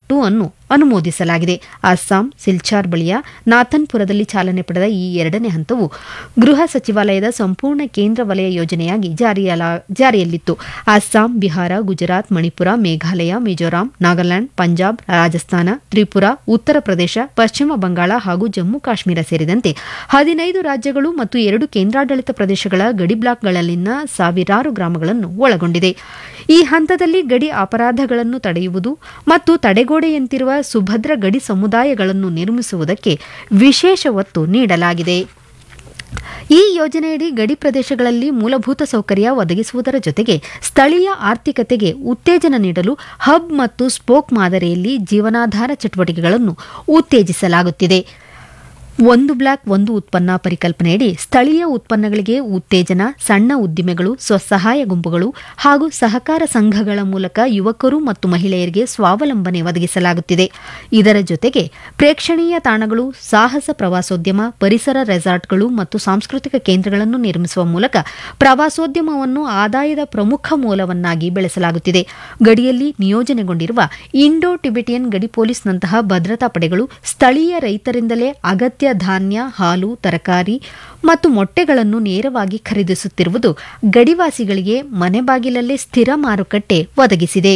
two ಅನ್ನು ಅನುಮೋದಿಸಲಾಗಿದೆ ಅಸ್ಸಾಂ ಸಿಲ್ಚಾರ್ ಬಳಿಯ ನಾಥನ್ಪುರದಲ್ಲಿ ಚಾಲನೆ ಪಡೆದ ಈ ಎರಡನೇ ಹಂತವು ಗೃಹ ಸಚಿವಾಲಯದ ಸಂಪೂರ್ಣ ಕೇಂದ್ರ ವಲಯ ಯೋಜನೆಯಾಗಿ ಜಾರಿಯಲ- ಜಾರಿಯಲ್ಲಿತ್ತು ಅಸ್ಸಾಂ ಬಿಹಾರ ಗುಜರಾತ್ ಮಣಿಪುರ ಮೇಘಾಲಯ ಮಿಜೋರಾಂ ನಾಗಾಲ್ಯಾಂಡ್ ಪಂಜಾಬ್ ರಾಜಸ್ಥಾನ ತ್ರಿಪುರ ಉತ್ತರ ಪ್ರದೇಶ ಪಶ್ಚಿಮ ಬಂಗಾಳ ಹಾಗೂ ಜಮ್ಮು ಕಾಶ್ಮೀರ ಸೇರಿದಂತೆ ಹದಿನೈದು ರಾಜ್ಯಗಳು ಮತ್ತು ಎರಡು ಕೇಂದ್ರಾಡಳಿತ ಪ್ರದೇಶಗಳ ಗಡಿ ಬ್ಲಾಕ್ಗಳಲ್ಲಿನ ಸಾವಿರಾರು ಗ್ರಾಮಗಳನ್ನು ಒಳಗೊಂಡಿದೆ ಈ ಹಂತದಲ್ಲಿ ಗಡಿ ಅಪರಾಧಗಳನ್ನು ತಡೆಯುವುದು ಮತ್ತು ತಡೆಗೋಡೆಯಂತಿರುವ ಸುಭದ್ರ ಗಡಿ ಸಮುದಾಯಗಳನ್ನು ನಿರ್ಮಿಸುವುದಕ್ಕೆ ವಿಶೇಷ ಒತ್ತು ನೀಡಲಾಗಿದೆ ಈ ಯೋಜನೆಯಡಿ ಗಡಿ ಪ್ರದೇಶಗಳಲ್ಲಿ ಮೂಲಭೂತ ಸೌಕರ್ಯ ಒದಗಿಸುವುದರ ಜೊತೆಗೆ ಸ್ಥಳೀಯ ಆರ್ಥಿಕತೆಗೆ ಉತ್ತೇಜನ ನೀಡಲು ಹಬ್ ಮತ್ತು ಸ್ಪೋಕ್ ಮಾದರಿಯಲ್ಲಿ ಜೀವನಾಧಾರ ಚಟುವಟಿಕೆಗಳನ್ನು ಉತ್ತೇಜಿಸಲಾಗುತ್ತಿದೆ ಒಂದು ಬ್ಲಾಕ್ ಒಂದು ಉತ್ಪನ್ನ ಪರಿಕಲ್ಪನೆಯಡಿ ಸ್ಥಳೀಯ ಉತ್ಪನ್ನಗಳಿಗೆ ಉತ್ತೇಜನ ಸಣ್ಣ ಉದ್ದಿಮೆಗಳು ಸ್ವಸಹಾಯ ಗುಂಪುಗಳು ಹಾಗೂ ಸಹಕಾರ ಸಂಘಗಳ ಮೂಲಕ ಯುವಕರು ಮತ್ತು ಮಹಿಳೆಯರಿಗೆ ಸ್ವಾವಲಂಬನೆ ಒದಗಿಸಲಾಗುತ್ತಿದೆ ಇದರ ಜೊತೆಗೆ ಪ್ರೇಕ್ಷಣೀಯ ತಾಣಗಳು ಸಾಹಸ ಪ್ರವಾಸೋದ್ಯಮ ಪರಿಸರ ರೆಸಾರ್ಟ್ಗಳು ಮತ್ತು ಸಾಂಸ್ಕೃತಿಕ ಕೇಂದ್ರಗಳನ್ನು ನಿರ್ಮಿಸುವ ಮೂಲಕ ಪ್ರವಾಸೋದ್ಯಮವನ್ನು ಆದಾಯದ ಪ್ರಮುಖ ಮೂಲವನ್ನಾಗಿ ಬೆಳೆಸಲಾಗುತ್ತಿದೆ ಗಡಿಯಲ್ಲಿ ನಿಯೋಜನೆಗೊಂಡಿರುವ ಇಂಡೋ ಟಿಬೆಟಿಯನ್ ಗಡಿ ಪೊಲೀಸ್ನಂತಹ ಭದ್ರತಾ ಪಡೆಗಳು ಸ್ಥಳೀಯ ರೈತರಿಂದಲೇ ಅಗತ್ಯ ಧಾನ್ಯ ಹಾಲು ತರಕಾರಿ ಮತ್ತು ಮೊಟ್ಟೆಗಳನ್ನು ನೇರವಾಗಿ ಖರೀದಿಸುತ್ತಿರುವುದು ಗಡಿವಾಸಿಗಳಿಗೆ ಮನೆ ಬಾಗಿಲಲ್ಲೇ ಸ್ಥಿರ ಮಾರುಕಟ್ಟೆ ಒದಗಿಸಿದೆ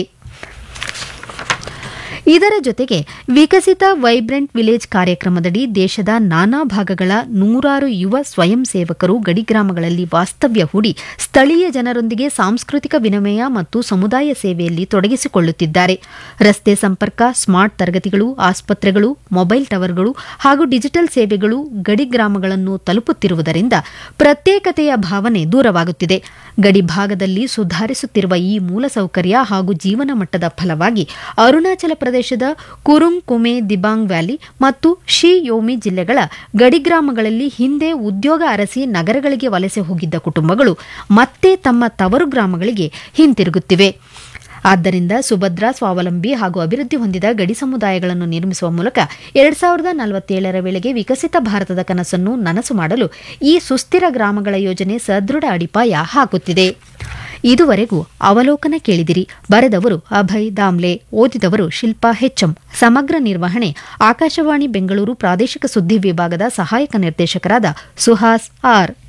ಇದರ ಜೊತೆಗೆ ವಿಕಸಿತ ವೈಬ್ರೆಂಟ್ ವಿಲೇಜ್ ಕಾರ್ಯಕ್ರಮದಡಿ ದೇಶದ ನಾನಾ ಭಾಗಗಳ ನೂರಾರು ಯುವ ಸ್ವಯಂ ಸೇವಕರು ಗಡಿ ಗ್ರಾಮಗಳಲ್ಲಿ ವಾಸ್ತವ್ಯ ಹೂಡಿ ಸ್ಥಳೀಯ ಜನರೊಂದಿಗೆ ಸಾಂಸ್ಕೃತಿಕ ವಿನಿಮಯ ಮತ್ತು ಸಮುದಾಯ ಸೇವೆಯಲ್ಲಿ ತೊಡಗಿಸಿಕೊಳ್ಳುತ್ತಿದ್ದಾರೆ ರಸ್ತೆ ಸಂಪರ್ಕ ಸ್ಮಾರ್ಟ್ ತರಗತಿಗಳು ಆಸ್ಪತ್ರೆಗಳು ಮೊಬೈಲ್ ಟವರ್ಗಳು ಹಾಗೂ ಡಿಜಿಟಲ್ ಸೇವೆಗಳು ಗಡಿ ಗ್ರಾಮಗಳನ್ನು ತಲುಪುತ್ತಿರುವುದರಿಂದ ಪ್ರತ್ಯೇಕತೆಯ ಭಾವನೆ ದೂರವಾಗುತ್ತಿದೆ ಗಡಿ ಭಾಗದಲ್ಲಿ ಸುಧಾರಿಸುತ್ತಿರುವ ಈ ಮೂಲಸೌಕರ್ಯ ಹಾಗೂ ಜೀವನ ಮಟ್ಟದ ಫಲವಾಗಿ ಅರುಣಾಚಲ ಪ್ರದೇಶದ ಕುರುಂಗ್ ಕುಮೆ ದಿಬಾಂಗ್ ವ್ಯಾಲಿ ಮತ್ತು ಶಿ ಯೋಮಿ ಜಿಲ್ಲೆಗಳ ಗಡಿ ಗ್ರಾಮಗಳಲ್ಲಿ ಹಿಂದೆ ಉದ್ಯೋಗ ಅರಸಿ ನಗರಗಳಿಗೆ ವಲಸೆ ಹೋಗಿದ್ದ ಕುಟುಂಬಗಳು ಮತ್ತೆ ತಮ್ಮ ತವರು ಗ್ರಾಮಗಳಿಗೆ ಹಿಂತಿರುಗುತ್ತಿವೆ ಆದ್ದರಿಂದ ಸುಭದ್ರ ಸ್ವಾವಲಂಬಿ ಹಾಗೂ ಅಭಿವೃದ್ಧಿ ಹೊಂದಿದ ಗಡಿ ಸಮುದಾಯಗಳನ್ನು ನಿರ್ಮಿಸುವ ಮೂಲಕ ಎರಡ್ ಸಾವಿರದ ನಲವತ್ತೇಳರ ವೇಳೆಗೆ ವಿಕಸಿತ ಭಾರತದ ಕನಸನ್ನು ನನಸು ಮಾಡಲು ಈ ಸುಸ್ಥಿರ ಗ್ರಾಮಗಳ ಯೋಜನೆ ಸದೃಢ ಅಡಿಪಾಯ ಹಾಕುತ್ತಿದೆ ಇದುವರೆಗೂ ಅವಲೋಕನ ಕೇಳಿದಿರಿ ಬರೆದವರು ಅಭಯ್ ದಾಮ್ಲೆ ಓದಿದವರು ಶಿಲ್ಪಾ ಹೆಚ್ಎಂ ಸಮಗ್ರ ನಿರ್ವಹಣೆ ಆಕಾಶವಾಣಿ ಬೆಂಗಳೂರು ಪ್ರಾದೇಶಿಕ ಸುದ್ದಿ ವಿಭಾಗದ ಸಹಾಯಕ ನಿರ್ದೇಶಕರಾದ ಸುಹಾಸ್ ಆರ್